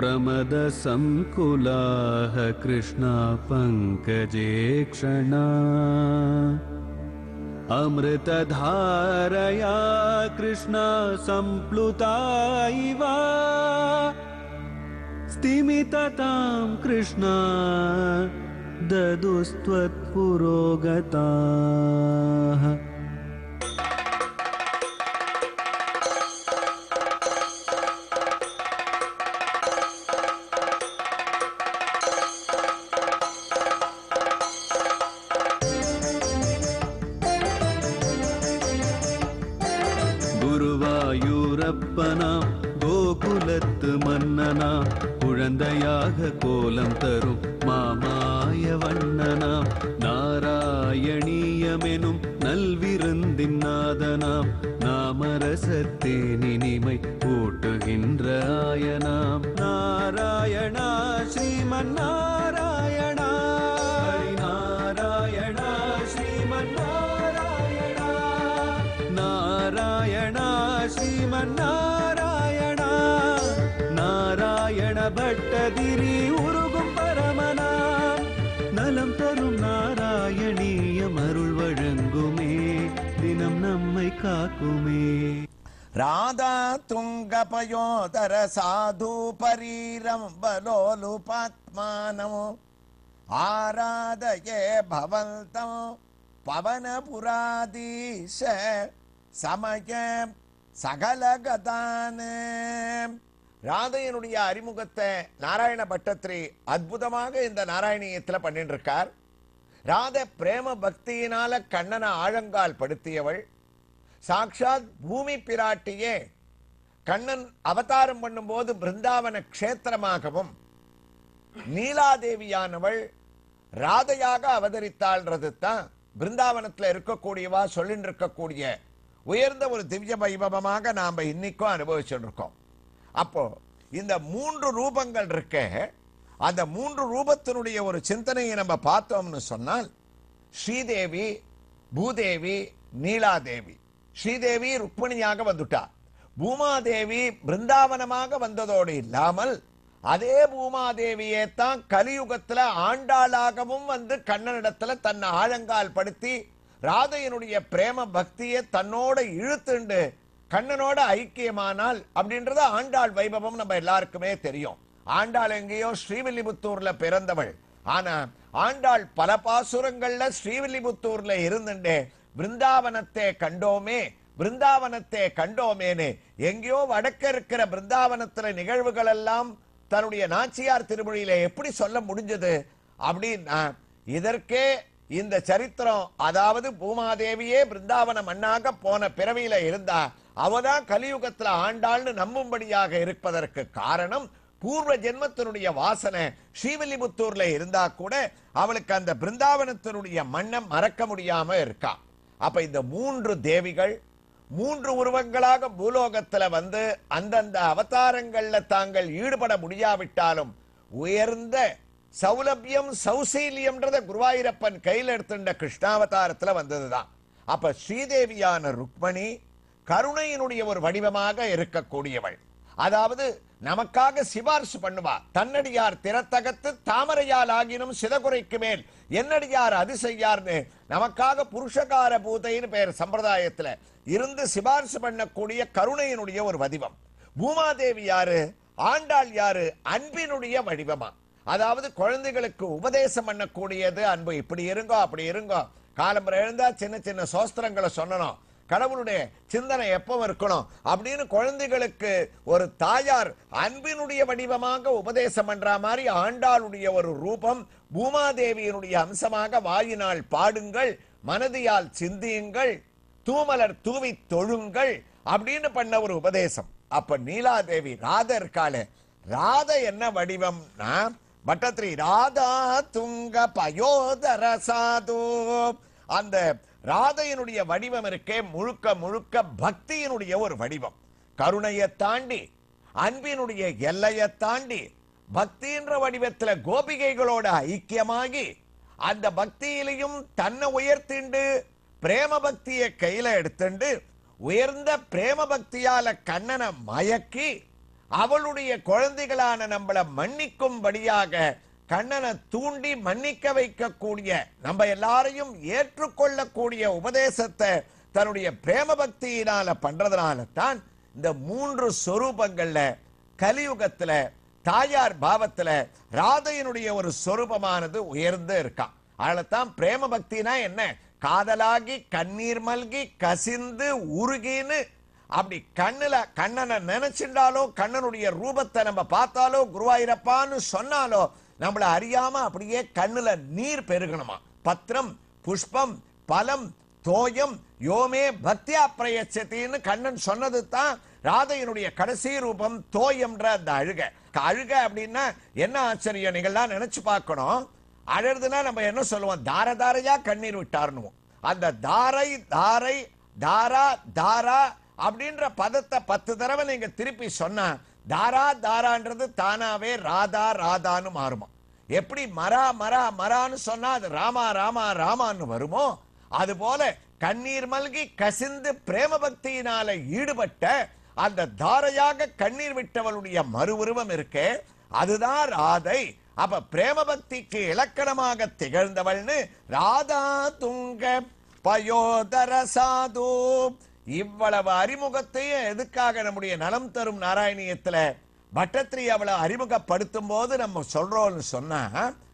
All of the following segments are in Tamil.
प्रमदसङ्कुलाः कृष्णा पङ्कजे क्षणा अमृतधारया कृष्णा सम्प्लुता इव स्तिमिततां कृष्णा ददुस्त्वत्पुरोगताः குருவாயூரப்பனாம் கோகுலத்து மன்னனாம் குழந்தையாக கோலம் தரும் மாமாய வண்ணனாம் நாராயணீயமெனும் நல்விருந்தின் நாதனாம் நாமரசத்தேனினிமை கூட்டுகின்ற ஆயனாம் நாராயணா ஸ்ரீமன் நாராயணா ஹரி நாராயணா ஸ்ரீமன் நாராயணா நாராயணா ஸ்ரீமன் நாராயணா நாராயண பட்டதிரி உருகும் பரமனாம் நலம் தரும் நாராயணீயம் அருள் வழங்குமே தினம் நம்மை காக்குமே రాధా తుంగపయోదర సాధు పరీరం బలోలుపాత్మానం ఆరాధయే భవంతం పవనపురాధీశ సమయ சகலகதான ராதையனுடைய அறிமுகத்தை நாராயண பட்டத்திரி அற்புதமாக இந்த நாராயணியத்துல பண்ணிட்டு இருக்கார் ராதை பிரேம பக்தியினால கண்ணனை ஆழங்கால் படுத்தியவள் சாக்ஷாத் பூமி பிராட்டியே கண்ணன் அவதாரம் பண்ணும்போது பிருந்தாவன க்ஷேத்திரமாகவும் நீலாதேவியானவள் ராதையாக அவதரித்தாள்ன்றது தான் பிருந்தாவனத்துல இருக்கக்கூடியவா சொல்லிட்டு இருக்கக்கூடிய உயர்ந்த ஒரு திவ்ய வைபவமாக நாம இன்னைக்கும் அனுபவிச்சுட்டு இருக்கோம் அப்போ இந்த மூன்று ரூபங்கள் இருக்க அந்த மூன்று ரூபத்தினுடைய ஒரு சிந்தனையை நம்ம பார்த்தோம்னு சொன்னால் ஸ்ரீதேவி பூதேவி நீலாதேவி ஸ்ரீதேவி ருக்மிணியாக வந்துட்டா பூமாதேவி பிருந்தாவனமாக வந்ததோடு இல்லாமல் அதே பூமாதேவியே தான் கலியுகத்துல ஆண்டாளாகவும் வந்து கண்ணனிடத்துல தன்னை ஆழங்கால் படுத்தி ராதையனுடைய பிரேம பக்தியை தன்னோட இழுத்துண்டு கண்ணனோட ஐக்கியமானால் அப்படின்றது ஆண்டாள் வைபவம் நம்ம எல்லாருக்குமே தெரியும் ஆண்டாள் எங்கேயோ ஸ்ரீவில்லிபுத்தூர்ல பிறந்தவள் ஆனா ஆண்டாள் பல பாசுரங்கள்ல ஸ்ரீவில்லிபுத்தூர்ல இருந்துட்டே பிருந்தாவனத்தை கண்டோமே பிருந்தாவனத்தை கண்டோமேனு எங்கேயோ வடக்க இருக்கிற பிருந்தாவனத்துல நிகழ்வுகள் எல்லாம் தன்னுடைய நாச்சியார் திருமொழியில எப்படி சொல்ல முடிஞ்சது அப்படின்னா இதற்கே இந்த சரித்திரம் அதாவது பூமாதேவியே பிருந்தாவன மண்ணாக போன பிறவியில இருந்தா அவதான் கலியுகத்துல ஆண்டாள்னு நம்பும்படியாக இருப்பதற்கு காரணம் பூர்வ ஜென்மத்தினுடைய வாசனை ஸ்ரீவில்லிபுத்தூர்ல இருந்தா கூட அவளுக்கு அந்த பிருந்தாவனத்தினுடைய மண்ணை மறக்க முடியாம இருக்கா அப்ப இந்த மூன்று தேவிகள் மூன்று உருவங்களாக பூலோகத்துல வந்து அந்தந்த அவதாரங்கள்ல தாங்கள் ஈடுபட முடியாவிட்டாலும் உயர்ந்த சௌலபியம் சௌசீல்யம்ன்றத குருவாயூரப்பன் கையில் எடுத்துட்ட கிருஷ்ணாவதாரத்துல வந்ததுதான் அப்ப ஸ்ரீதேவியான ருக்மணி கருணையினுடைய ஒரு வடிவமாக இருக்கக்கூடியவள் அதாவது நமக்காக சிபாரிசு பண்ணுவா தன்னடியார் திறத்தகத்து தாமரையால் ஆகினும் சிதகுறைக்கு மேல் என்னடியார் அது செய்யார்னு நமக்காக புருஷகார பூதைன்னு பெயர் சம்பிரதாயத்துல இருந்து சிபாரிசு பண்ணக்கூடிய கருணையினுடைய ஒரு வடிவம் பூமாதேவி யாரு ஆண்டாள் யாரு அன்பினுடைய வடிவமா அதாவது குழந்தைகளுக்கு உபதேசம் பண்ணக்கூடியது அன்பு இப்படி இருங்கோ அப்படி இருங்கோ காலம்பரம் எழுந்தா சின்ன சின்ன சோஸ்திரங்களை சொல்லணும் கடவுளுடைய சிந்தனை எப்போ இருக்கணும் அப்படின்னு குழந்தைகளுக்கு ஒரு தாயார் அன்பினுடைய வடிவமாக உபதேசம் பண்ற மாதிரி ஆண்டாளுடைய ஒரு ரூபம் பூமாதேவியினுடைய அம்சமாக வாயினால் பாடுங்கள் மனதியால் சிந்தியுங்கள் தூமலர் தூவி தொழுங்கள் அப்படின்னு பண்ண ஒரு உபதேசம் அப்ப நீலாதேவி ராதா இருக்காளே ராதா என்ன வடிவம்னா பட்டத்ரி ராதா துங்க பயோதர சாது அந்த ராதையினுடைய வடிவம் இருக்கே முழுக்க முழுக்க பக்தியினுடைய ஒரு வடிவம் கருணையை தாண்டி அன்பினுடைய எல்லையை தாண்டி பக்தின்ற வடிவத்துல கோபிகைகளோட ஐக்கியமாகி அந்த பக்தியிலையும் தன்னை உயர்த்திண்டு பிரேம பக்தியை கையில எடுத்துண்டு உயர்ந்த பிரேம பக்தியால கண்ணனை மயக்கி அவளுடைய குழந்தைகளான நம்மளை மன்னிக்கும்படியாக கண்ணனை தூண்டி மன்னிக்க வைக்கக்கூடிய நம்ம எல்லாரையும் ஏற்றுக்கொள்ளக்கூடிய உபதேசத்தை தன்னுடைய பிரேம பக்தியினால பண்றதுனால தான் இந்த மூன்று சொரூபங்கள்ல கலியுகத்துல தாயார் பாவத்துல ராதையினுடைய ஒரு சொரூபமானது உயர்ந்து இருக்கான் அதனால்தான் பிரேம பக்தினா என்ன காதலாகி கண்ணீர் மல்கி கசிந்து உருகின்னு அப்படி கண்ணுல கண்ணனை நினைச்சிருந்தாலோ கண்ணனுடைய ரூபத்தை நம்ம பார்த்தாலோ குருவாயிரப்பான்னு சொன்னாலோ நம்மள அறியாம அப்படியே கண்ணுல நீர் பெருகணுமா பத்திரம் புஷ்பம் பலம் தோயம் யோமே பக்தியா பிரயச்சத்தின்னு கண்ணன் சொன்னது தான் ராதையினுடைய கடைசி ரூபம் தோயம்ன்ற அந்த அழுக அழுக அப்படின்னா என்ன ஆச்சரியம் நீங்கள்லாம் நினைச்சு பார்க்கணும் அழகுதுன்னா நம்ம என்ன சொல்லுவோம் தார தாரையா கண்ணீர் விட்டாருனுவோம் அந்த தாரை தாரை தாரா தாரா அப்படின்ற பதத்தை பத்து தடவை நீங்க திருப்பி சொன்னா தாரா தாரான்றது தானாவே ராதா ராதான்னு மாறுமா எப்படி மரா மரா மரான்னு சொன்னா அது ராமா ராமா ராமான்னு வருமோ அது போல கண்ணீர் மல்கி கசிந்து பிரேம பக்தியினால ஈடுபட்ட அந்த தாரையாக கண்ணீர் விட்டவளுடைய மறு உருவம் இருக்கே அதுதான் ராதை அப்ப பிரேம பக்திக்கு இலக்கணமாக திகழ்ந்தவள்னு ராதா துங்க பயோதர சாது இவ்வளவு அறிமுகத்தையும் எதுக்காக நம்முடைய நலம் தரும் நாராயணியத்துல பட்டத்திரி அவளை அறிமுகப்படுத்தும் போது நம்ம சொல்றோம்னு சொன்னா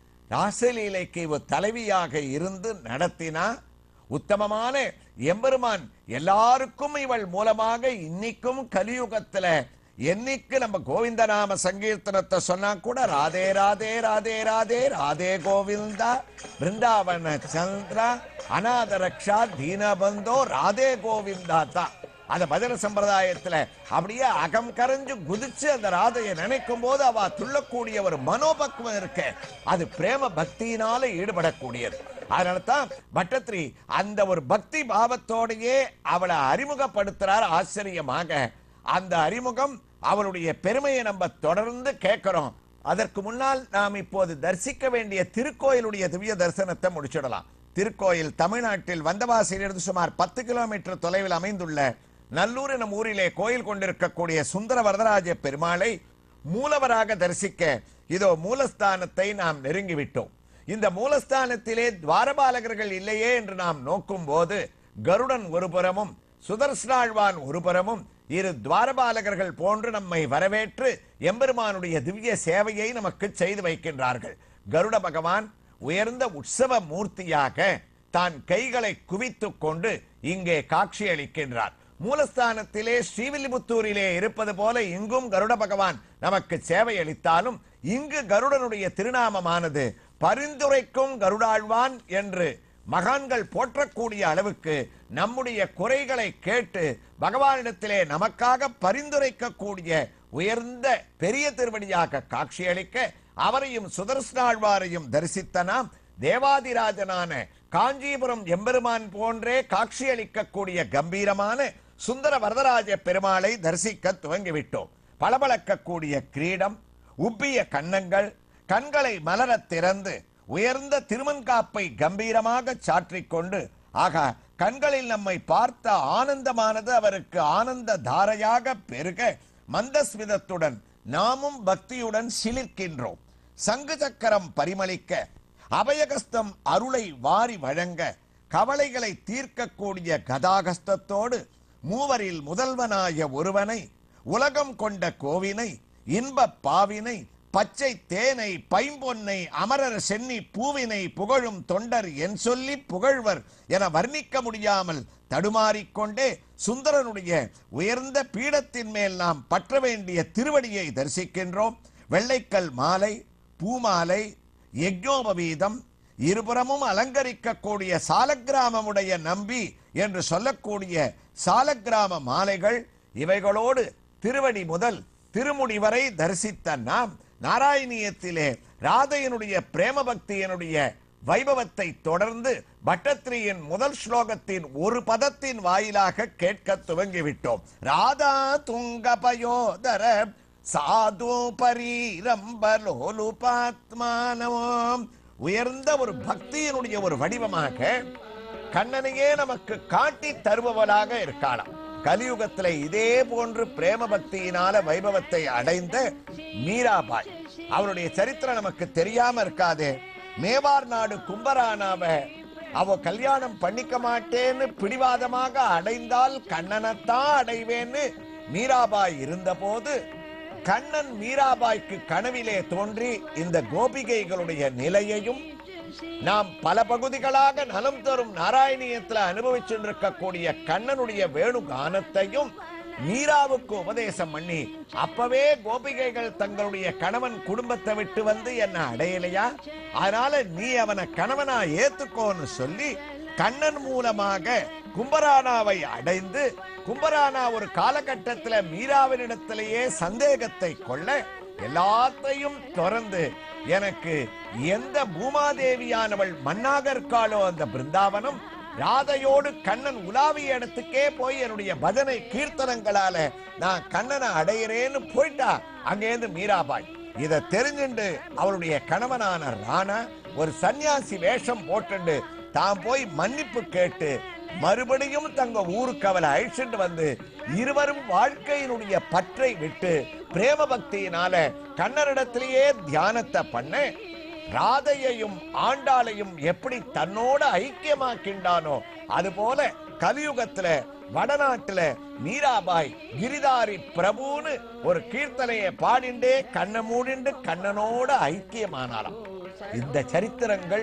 ராசலீலைக்கு இவ தலைவியாக இருந்து நடத்தினா உத்தமமான எம்பெருமான் எல்லாருக்கும் இவள் மூலமாக இன்னைக்கும் கலியுகத்துல என்னைக்கு நம்ம கோவிந்த நாம சங்கீர்த்தனத்தை சொன்னா கூட ராதே ராதே ராதே ராதே ராதே கோவிந்தா பிருந்தாவன சந்திரா அநாத ரக்ஷா தீனபந்தோ ராதே கோவிந்தா தான் அந்த பஜன சம்பிரதாயத்துல அப்படியே அகம் கரைஞ்சு குதிச்சு அந்த ராதையை நினைக்கும் போது அவ துள்ளக்கூடிய ஒரு மனோபக்குவம் இருக்க அது பிரேம பக்தியினால ஈடுபடக்கூடியது அதனால தான் பட்டத்ரி அந்த ஒரு பக்தி பாவத்தோடையே அவளை அறிமுகப்படுத்துறார் ஆச்சரியமாக அந்த அறிமுகம் அவளுடைய பெருமையை நம்ம தொடர்ந்து கேட்கிறோம் அதற்கு முன்னால் நாம் இப்போது தரிசிக்க வேண்டிய திருக்கோயிலுடைய திவ்ய தரிசனத்தை முடிச்சிடலாம் திருக்கோயில் தமிழ்நாட்டில் வந்தவாசியிலிருந்து சுமார் பத்து கிலோமீட்டர் தொலைவில் அமைந்துள்ள நல்லூர் எனும் ஊரிலே கோயில் கொண்டிருக்கக்கூடிய சுந்தர வரதராஜ பெருமாளை மூலவராக தரிசிக்க இதோ மூலஸ்தானத்தை நாம் நெருங்கிவிட்டோம் இந்த மூலஸ்தானத்திலே துவாரபாலகர்கள் இல்லையே என்று நாம் நோக்கும் போது கருடன் ஒரு புறமும் சுதர்சனாழ்வான் ஒரு புறமும் இரு துவாரபாலகர்கள் போன்று நம்மை வரவேற்று எம்பெருமானுடைய திவ்ய சேவையை நமக்கு செய்து வைக்கின்றார்கள் கருட பகவான் உயர்ந்த உற்சவ மூர்த்தியாக தான் கைகளை குவித்துக் கொண்டு இங்கே காட்சி அளிக்கின்றார் மூலஸ்தானத்திலே ஸ்ரீவில்லிபுத்தூரிலே இருப்பது போல இங்கும் கருட பகவான் நமக்கு சேவை அளித்தாலும் இங்கு கருடனுடைய திருநாமமானது பரிந்துரைக்கும் கருடாழ்வான் என்று மகான்கள் போற்றக்கூடிய அளவுக்கு நம்முடைய குறைகளை கேட்டு பகவானிடத்திலே நமக்காக பரிந்துரைக்கக்கூடிய உயர்ந்த பெரிய திருவடியாக காட்சியளிக்க அவரையும் சுதர்சனாழ்வாரையும் தரிசித்த நாம் தேவாதிராஜனான காஞ்சிபுரம் எம்பெருமான் போன்றே காட்சியளிக்கக்கூடிய கம்பீரமான சுந்தர வரதராஜ பெருமாளை தரிசிக்க துவங்கிவிட்டோம் பளபளக்கக்கூடிய கிரீடம் உப்பிய கன்னங்கள் கண்களை மலரத் திறந்து உயர்ந்த திருமன்காப்பை கம்பீரமாக சாற்றிக்கொண்டு ஆகா கண்களில் நம்மை பார்த்த ஆனந்தமானது அவருக்கு ஆனந்த தாரையாக பெருக மந்தஸ்மிதத்துடன் நாமும் பக்தியுடன் சிலிர்க்கின்றோம் சங்கு சக்கரம் பரிமளிக்க அபயகஸ்தம் அருளை வாரி வழங்க கவலைகளை தீர்க்கக்கூடிய கதாகஸ்தத்தோடு மூவரில் முதல்வனாய ஒருவனை உலகம் கொண்ட கோவினை இன்பப் பாவினை பச்சை தேனை பைம்பொன்னை அமரர் சென்னி பூவினை புகழும் தொண்டர் என் சொல்லி புகழ்வர் என வர்ணிக்க முடியாமல் தடுமாறிக்கொண்டே சுந்தரனுடைய உயர்ந்த பீடத்தின் மேல் நாம் பற்ற வேண்டிய திருவடியை தரிசிக்கின்றோம் வெள்ளைக்கல் மாலை பூமாலை யஜ்ஞோபவீதம் இருபுறமும் அலங்கரிக்கக்கூடிய சாலக்கிராமமுடைய நம்பி என்று சொல்லக்கூடிய சாலக்கிராம மாலைகள் இவைகளோடு திருவடி முதல் திருமுடி வரை தரிசித்த நாம் நாராயணியத்திலே ராதையனுடைய பிரேம பக்தியனுடைய வைபவத்தை தொடர்ந்து பட்டத்திரியின் முதல் ஸ்லோகத்தின் ஒரு பதத்தின் வாயிலாக கேட்க துவங்கிவிட்டோம் ராதா துங்க பயோதர சாது பரீரம்பலோலுபாத்மானவோம் உயர்ந்த ஒரு பக்தியினுடைய ஒரு வடிவமாக கண்ணனையே நமக்கு காட்டி தருபவளாக இருக்காளாம் கலியுகத்திலே இதே போன்று பிரேம பக்தியினால வைபவத்தை அடைந்த மீராபாய் அவருடைய சரித்திரம் நமக்கு தெரியாம இருக்காதே மேவார் நாடு கும்பரானாவ அவ கல்யாணம் பண்ணிக்க மாட்டேன்னு பிடிவாதமாக அடைந்தால் கண்ணனைத்தான் அடைவேன்னு மீராபாய் இருந்தபோது கண்ணன் மீராபாய்க்கு கனவிலே தோன்றி இந்த கோபிகைகளுடைய நிலையையும் நாம் பல பகுதிகளாக நலம் தரும் நாராயணியத்துல அனுபவிச்சுருக்கக்கூடிய கண்ணனுடைய வேணு கானத்தையும் மீராவுக்கு உபதேசம் பண்ணி அப்பவே கோபிகைகள் தங்களுடைய கணவன் குடும்பத்தை விட்டு வந்து என்ன அடையலையா அதனால நீ அவனை கணவனா ஏத்துக்கோன்னு சொல்லி கண்ணன் மூலமாக கும்பரானாவை அடைந்து கும்பரானா ஒரு காலகட்டத்தில் மீராவினிடத்திலேயே சந்தேகத்தை கொள்ள எல்லாத்தையும் திறந்து எனக்கு எந்த பூமாதேவியானவள் மண்ணாக இருக்காளோ அந்த பிருந்தாவனம் ராதையோடு கண்ணன் உலாவிய இடத்துக்கே போய் என்னுடைய பஜனை கீர்த்தனங்களால நான் கண்ணனை அடையிறேன்னு போயிட்டா அங்கேருந்து மீராபாய் இத தெரிஞ்சுண்டு அவளுடைய கணவனான ராணா ஒரு சன்னியாசி வேஷம் போட்டுண்டு தான் போய் மன்னிப்பு கேட்டு மறுபடியும் தங்க ஊருக்கு அவளை அழிச்சுட்டு வந்து இருவரும் வாழ்க்கையினுடைய பற்றை விட்டு பிரேம பக்தியினால கண்ணனிடத்திலேயே தியானத்தை பண்ண ராதையையும் ஆண்டாளையும் எப்படி தன்னோட ஐக்கியமாக்கின்றானோ அதுபோல கலியுகத்துல வடநாட்டுல மீராபாய் கிரிதாரி பிரபுன்னு ஒரு கீர்த்தனையை பாடிண்டே கண்ணை மூடிண்டு கண்ணனோட ஐக்கியமானாராம் இந்த சரித்திரங்கள்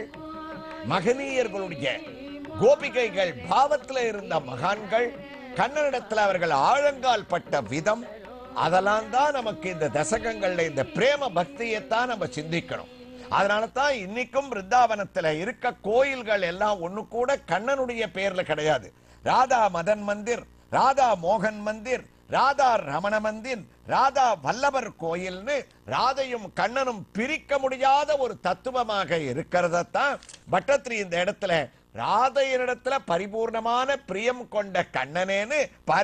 மகனீயர்களுடைய கோபிகைகள் பாவத்துல இருந்த மகான்கள் கண்ணனிடத்துல அவர்கள் ஆழங்கால் பட்ட விதம் அதெல்லாம் தான் நமக்கு இந்த தசகங்கள்ல இந்த பிரேம பக்தியைத்தான் நம்ம சிந்திக்கணும் அதனால தான் இன்னைக்கும் பிருந்தாவனத்துல இருக்க கோயில்கள் எல்லாம் ஒண்ணு கூட கண்ணனுடைய பேர்ல கிடையாது ராதா மதன் மந்திர் ராதா மோகன் மந்திர் ராதா ரமண மந்திர் ராதா வல்லவர் கோயில்னு ராதையும் கண்ணனும் பிரிக்க முடியாத ஒரு தத்துவமாக இருக்கிறதத்தான் பட்டத்திரி இந்த இடத்துல ராதையனிடத்துல பரிபூர்ணமான பிரியம் கொண்ட கண்ணனேன்னு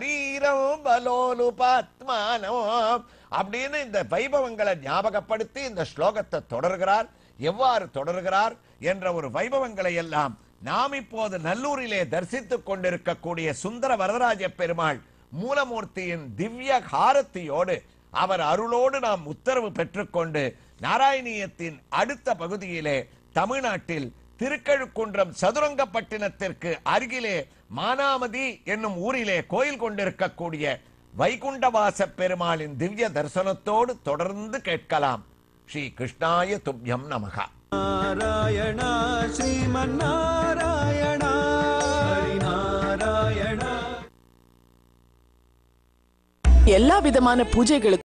பரீரம் பலோலு பத்மானம் அப்படின்னு இந்த வைபவங்களை ஞாபகப்படுத்தி இந்த ஸ்லோகத்தை தொடர்கிறார் எவ்வாறு தொடர்கிறார் என்ற ஒரு வைபவங்களை எல்லாம் நாம் இப்போது நல்லூரிலே தரிசித்துக் கொண்டிருக்கக்கூடிய சுந்தர வரதராஜ பெருமாள் மூலமூர்த்தியின் திவ்ய ஹாரத்தியோடு அவர் அருளோடு நாம் உத்தரவு பெற்றுக்கொண்டு நாராயணியத்தின் அடுத்த பகுதியிலே தமிழ்நாட்டில் திருக்கழுக்குன்றம் சதுரங்கப்பட்டினத்திற்கு அருகிலே மானாமதி என்னும் ஊரிலே கோயில் கொண்டிருக்கக்கூடிய வைகுண்டவாச பெருமாளின் திவ்ய தரிசனத்தோடு தொடர்ந்து கேட்கலாம் ஸ்ரீ கிருஷ்ணாய துப்யம் நமகா நாராயண ஸ்ரீமன்னாராயண ஹரிநாராயண எல்லா விதமான பூஜைகளுக்கும்